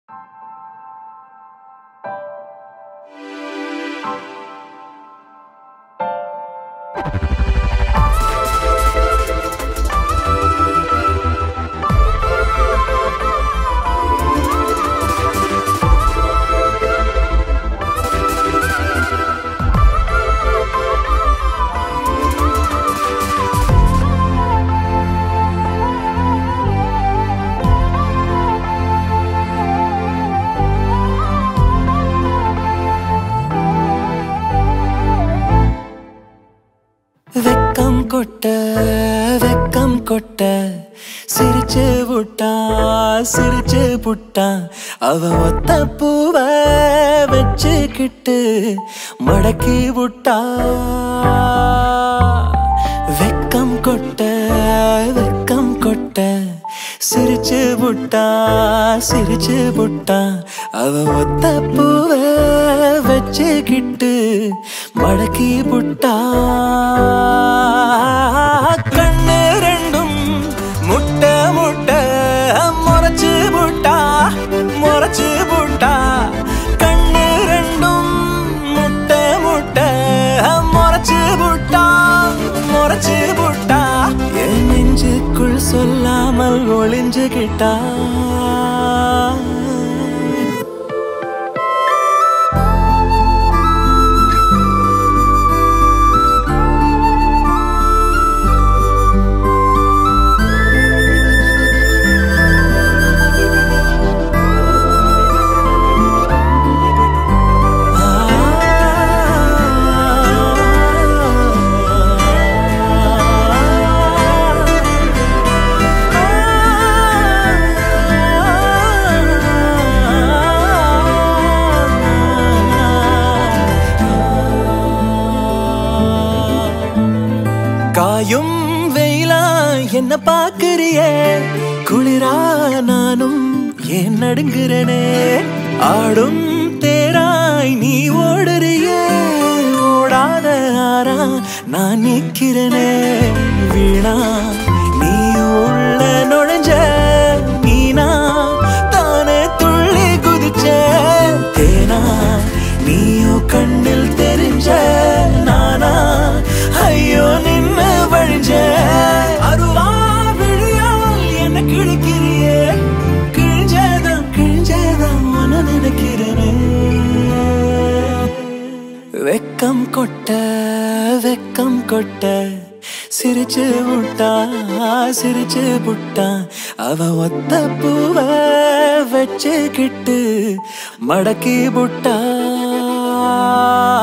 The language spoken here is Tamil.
வெக்கம் கொட்ட வெக்கம் கொட்ட சிரிச்சு புட்டா சிரிச்சு புட்டா அவ ஒத்த பூவ வச்சுக்கிட்டு மடக்கி புட்டா வெக்கம் கொட்ட வெக்கம் கொட்ட சிரிச்சு புட்டா சிரிச்சு புட்டா அவ ஒத்த பூவ வச்சுக்கிட்டு மடக்கி புட்டா கண்ணு ரெண்டும் முட்டை முட்டை முறைச்சு புட்டா முறைச்சு புட்டா கண்ணு ரெண்டும் முட்டை முட்டை முறைச்சு புட்டா முறைச்சு புட்டா என் நெஞ்சுக்குள் சொல்லாமல் ஒளிஞ்சுகிட்டா காயும் வெயிலா என்ன பாக்குறியே குளிரா நானும் ஏன் நடுங்குறனே ஆடும் தேராய் நீ ஓடுறியே ஓடாத ஆரா நான் நிக்கிறனே வீணா நீ உள்ள நுழைஞ்ச நீனா தானே துள்ளி குதிச்ச தேனா நீயோ கண்ணில் தெரிஞ்ச நானா ஐயோ நின்னு வழிஞ்ச அருவா விழியால் என்ன கிழக்கிறியே கிழிஞ்சதான் கிழிஞ்சதான் உன நினைக்கிறனே வெக்கம் கொட்ட வெக்கம் கொட்ட சிரிச்சு புட்டா சிரிச்சு புட்டா அவ ஒத்த பூவ வச்சுக்கிட்டு மடக்கி புட்டா